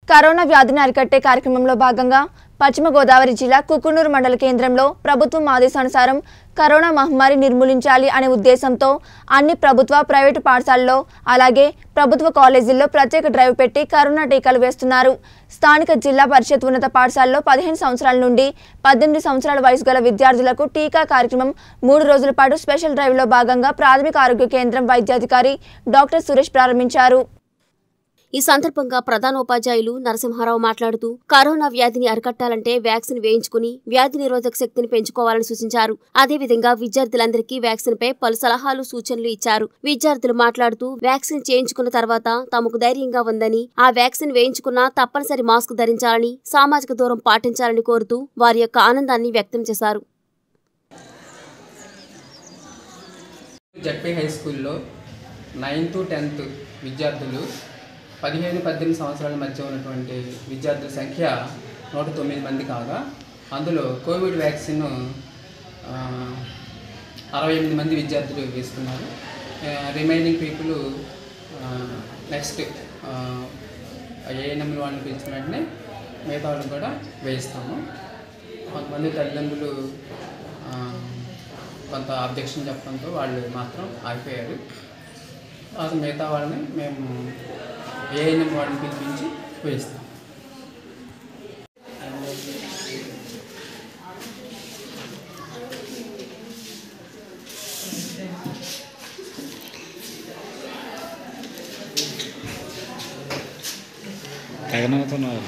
corona వ్యాధిని అరికట్టే కార్యక్రమంలో భాగంగా పశ్చిమ గోదావరి జిల్లా కుకునూరు మండల కేంద్రంలో ప్రభుత్వం ఆదేశానుసారం కరోనా మహమ్మారి నిర్మూలించాలి అనే ఉద్దేశంతో అన్ని ప్రభుత్వ ప్రైవేటు పాఠశాలల్లో అలాగే ప్రభుత్వ కాలేజీల్లో ప్రత్యేక డ్రైవ్ పెట్టి కరోనా టీకాలు వేస్తున్నారు స్థానిక జిల్లా పరిషత్ ఉన్నత పాఠశాలలో పదిహేను సంవత్సరాల నుండి పద్దెనిమిది సంవత్సరాల వయసు గల విద్యార్థులకు టీకా కార్యక్రమం మూడు రోజుల పాటు స్పెషల్ డ్రైవ్లో భాగంగా ప్రాథమిక ఆరోగ్య కేంద్రం వైద్యాధికారి డాక్టర్ సురేష్ ప్రారంభించారు ఈ సందర్భంగా ప్రధానోపాధ్యాయులు నరసింహారావు మాట్లాడుతూ కరోనా వ్యాధిని అరికట్టాలంటే వ్యాక్సిన్ వేయించుకుని వ్యాధి నిరోధక శక్తిని పెంచుకోవాలని సూచించారు అదేవిధంగా విద్యార్థులందరికీ వ్యాక్సిన్ పై పలు సలహాలు సూచనలు ఇచ్చారు విద్యార్థులు మాట్లాడుతూ వ్యాక్సిన్ చేయించుకున్న తర్వాత తమకు ధైర్యంగా ఉందని ఆ వ్యాక్సిన్ వేయించుకున్నా తప్పనిసరి మాస్క్ ధరించాలని సామాజిక దూరం పాటించాలని కోరుతూ వారి యొక్క ఆనందాన్ని వ్యక్తం చేశారు జడ్పీ హై స్కూల్లో నైన్త్ టెన్త్ విద్యార్థులు పదిహేను పద్దెనిమిది సంవత్సరాల మధ్య ఉన్నటువంటి విద్యార్థుల సంఖ్య నూట తొమ్మిది మంది కాగా అందులో కోవిడ్ వ్యాక్సిన్ ఆ, అరవై ఎనిమిది మంది విద్యార్థులు వేసుకున్నారు రిమైనింగ్ పీపుల్ నెక్స్ట్ ఏఎన్ఎంలు వాళ్ళని పిలిచిన వెంటనే మిగతా వాళ్ళని కూడా వేయిస్తాము కొంతమంది తల్లిదండ్రులు ఆ, కొంత అబ్జెక్షన్ చెప్పడంతో వాళ్ళు మాత్రం ఆగిపోయారు తర్వాత మిగతా వాళ్ళని మేము ఏఎన్ఎం వాళ్ళని పిలిపించి వేయిస్తాం తెగనవుతున్నారు